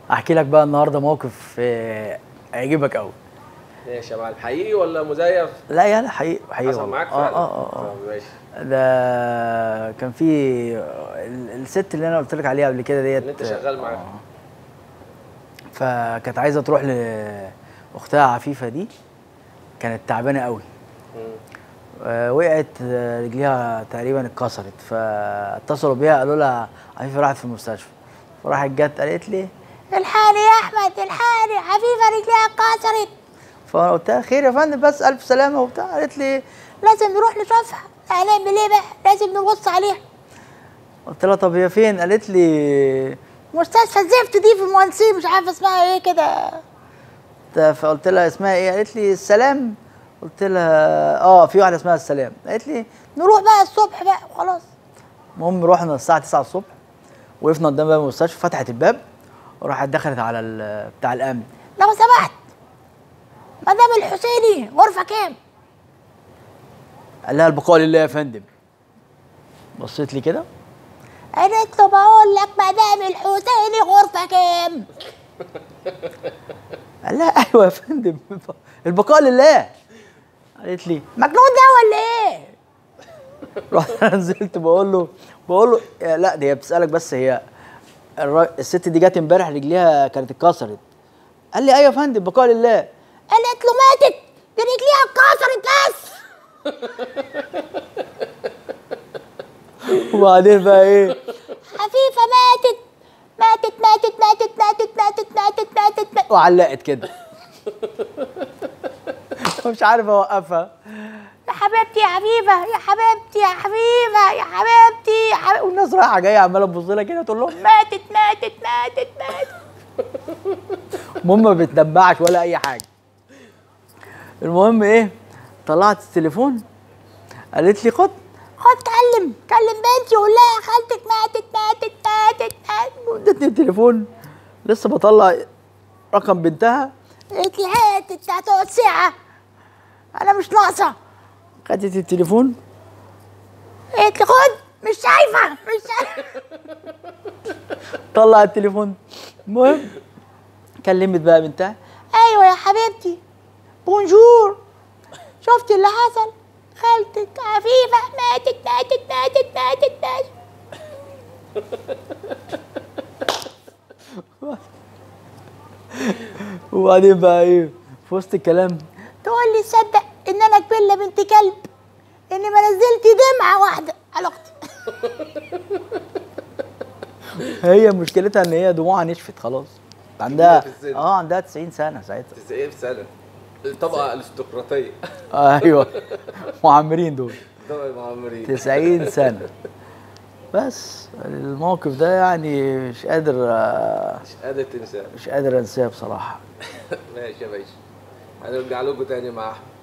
احكي لك بقى النهارده موقف آه، هيعجبك قوي ماشي يا معلم حقيقي ولا مزيف؟ لا يا لا حقيقي حقيقي حصل والله. معاك اه فعلا؟ اه اه, آه. طب ماشي ده كان في ال- الست اللي انا قلت لك عليها قبل كده ديت اللي انت شغال معاها. آه. فكانت عايزه تروح لاختها عفيفه دي كانت تعبانه قوي مم. آه، وقعت آه، رجليها تقريبا اتكسرت فاتصلوا بيها قالوا لها عفيفه راحت في المستشفى فراحت جت قالت لي الحقني يا احمد الحقني عفيفه رجليها اتكسرت فانا قلت لها خير يا فندم بس الف سلامه وبتاع قالت لي لازم نروح نشوفها هنعمل ايه بقى لازم نبص عليها قلت لها طب هي فين قالت لي مستشفى الزفت دي في المهندسين مش عارفه اسمها ايه كده ت- فقلت لها اسمها ايه قالت لي السلام قلت لها اه في واحده اسمها السلام قالت لي نروح بقى الصبح بقى وخلاص المهم رحنا الساعه 9 الصبح وقفنا قدام باب المستشفى فتحت الباب وراحت دخلت على ال- بتاع الامن لو سمحت مدام الحسيني غرفه كام قال لها البقاء لله يا فندم بصيت لي كده قالت له بقول لك مدام الحسيني غرفه كام قال لها ايوه يا فندم البقاء لله قالت لي مجنون ده ولا ايه رحت أنا نزلت بقول له بقول له يا لا دي هي بتسالك بس هي الر- الست دي جت امبارح رجليها كانت اتكسرت قال لي ايوه يا فندم بقاء لله قالت له ماتت دي رجليها اتكسرت بس وبعدين بقى ايه حفيفه ماتت ماتت ماتت ماتت ماتت ماتت ماتت ماتت, ماتت. وعلقت كده مش عارف اوقفها يا حبيبتي يا حبيبه يا حبيبتي يا حبيبه يا حبيبتي يا حبيبه والناس رايحه جايه عماله تبص لها كده تقول لهم ماتت ماتت ماتت ماتت المهم ما بتدمعش ولا اي حاجه المهم ايه طلعت التليفون قالت لي خد خد كلم كلم بنتي وقول لها خالتك ماتت ماتت ماتت ماتت ادتني التليفون لسه بطلع رقم بنتها قالت لي هات انت هتقعد ساعه انا مش ناقصه خدت التليفون قالت لي خد مش شايفه مش شايفه طلع التليفون المهم كلمت بقى بنتها ايوه يا حبيبتي بونجور شفتي اللي حصل خالتك عفيفه ماتت ماتت ماتت ماتت ماتت وبعدين بقى ايه في وسط الكلام تقول لي تصدق ان انا كبله بنت كلب اني ما نزلت دمعه واحده على اختي هي مشكلتها ان هي دموعها نشفت خلاص عندها كبيرة في السن. اه عندها 90 سنه ساعتها 90 سنه الطبقه الارستقراطيه ايوه معمرين دول طبقه المعمرين 90 سنه بس الموقف ده يعني مش قادر آه، مش قادر تنساه مش قادر انساه بصراحه ماشي يا باشا هنرجع لكم تاني مع احمد